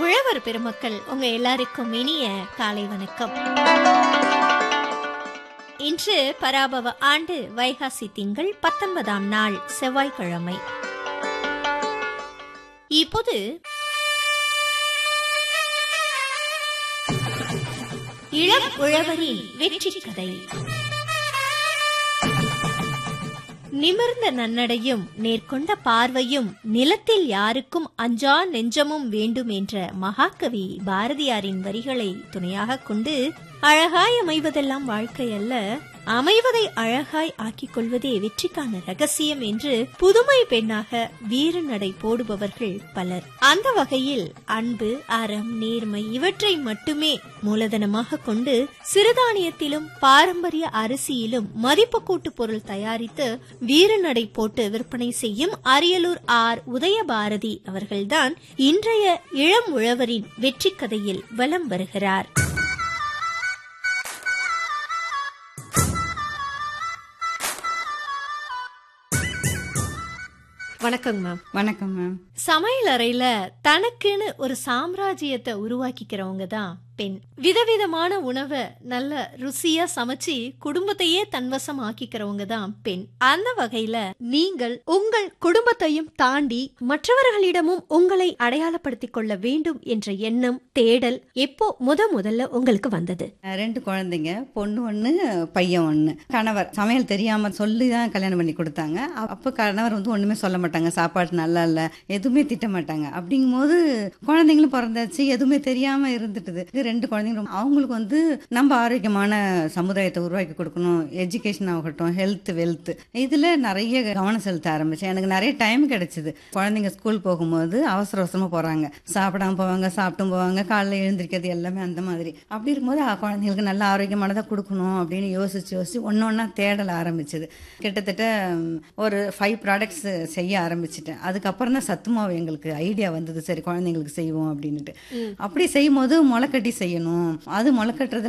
உழவர் பெருமக்கள் உங்க எல்லாருக்கும் இனிய காலை வணக்கம் இன்று பராபவ ஆண்டு வைகாசி திங்கள் பத்தொன்பதாம் நாள் செவ்வாய்க்கிழமை இப்போது இளம் உழவரின் வெற்றி கதை நிமிர்ந்த நன்னடையும் நேர்கொண்ட பார்வையும் நிலத்தில் யாருக்கும் அஞ்சா நெஞ்சமும் வேண்டும் என்ற மகாகவி பாரதியாரின் வரிகளை துணையாக கொண்டு அழகாய் அமைவதெல்லாம் வாழ்க்கை அல்ல அமைவதை அழகாய் ஆக்கிக் கொள்வதே வெற்றிக்கான ரகசியம் என்று புதுமை பெண்ணாக வீரநடை போடுபவர்கள் பலர் அந்த வகையில் அன்பு அறம் நேர்மை இவற்றை மட்டுமே மூலதனமாக கொண்டு சிறுதானியத்திலும் பாரம்பரிய அரிசியிலும் மதிப்பு கூட்டு பொருள் தயாரித்து வீரநடை போட்டு விற்பனை செய்யும் அரியலூர் ஆர் உதயபாரதி அவர்கள்தான் இன்றைய இளம் உழவரின் வெற்றி கதையில் வலம் வருகிறார் வணக்கங்க மேம் வணக்கம் மேம் சமையல் அறையில தனக்குன்னு ஒரு சாம்ராஜ்யத்தை உருவாக்கிக்கிறவங்க தான் பெண் விதவிதமான உணவை நல்ல ருசியா சமைச்சு குடும்பத்தையே தன்வசம் ஆக்கிக்கிறவங்க தான் பெண் அந்த வகையில நீங்கள் உங்கள் குடும்பத்தையும் தாண்டி மற்றவர்களிடமும் உங்களை அடையாளப்படுத்திக் கொள்ள வேண்டும் என்ற எண்ணம் தேடல் எப்போ முத முதல்ல உங்களுக்கு வந்தது அஹ் ரெண்டு குழந்தைங்க பொண்ணு ஒன்று பையன் ஒன்று கணவர் சமையல் தெரியாமல் சொல்லி தான் கல்யாணம் பண்ணி கொடுத்தாங்க அ- அப்போ கணவர் வந்து ஒன்றுமே சொல்ல மாட்டாங்க சாப்பாடு நல்லா இல்லை எதுவுமே திட்ட மாட்டாங்க அப்படிங்கும்போது குழந்தைங்களும் பிறந்தாச்சு எதுவுமே தெரியாமல் இருந்துட்டுது இது ரெண்டு குழந்தைங்க ரொம்ப- அவங்களுக்கு வந்து நம்ம ஆரோக்கியமான சமுதாயத்தை உருவாக்கி கொடுக்கணும் எஜுகேஷன் ஆகட்டும் ஹெல்த் வெல்த் இதில் நிறைய கவனம் செலுத்த ஆரம்பித்தேன் எனக்கு நிறைய டைம் கிடைச்சிது குழந்தைங்க ஸ்கூல் போகும்போது அவசர அவசரமாக போகிறாங்க சாப்பிடாம போவாங்க சாப்பிட்டும் போவாங்க காலைல எழுந்திருக்கிறது எல்லாமே அந்த மாதிரி அப்படி இருக்கும்போது அஹ், குழந்தைங்களுக்கு நல்ல ஆரோக்கியமானதாக கொடுக்கணும் அப்படின்னு யோசிச்சு யோசிச்சு ஒன்று ஒன்றா தேடல ஆரம்பிச்சது கிட்டத்தட்ட ம், ஒரு ஃபைவ் ப்ராடக்ட்ஸ் செய்ய ஆரம்பிச்சிட்டேன் அதுக்கப்புறம் தான் சத்துமாவு எங்களுக்கு ஐடியா வந்தது சரி குழந்தைங்களுக்கு செய்வோம் அப்படின்ட்டு அப்படி செய்யும் போது முளைக்கட்டி செய்யணும் அது முளைக்கட்டுறது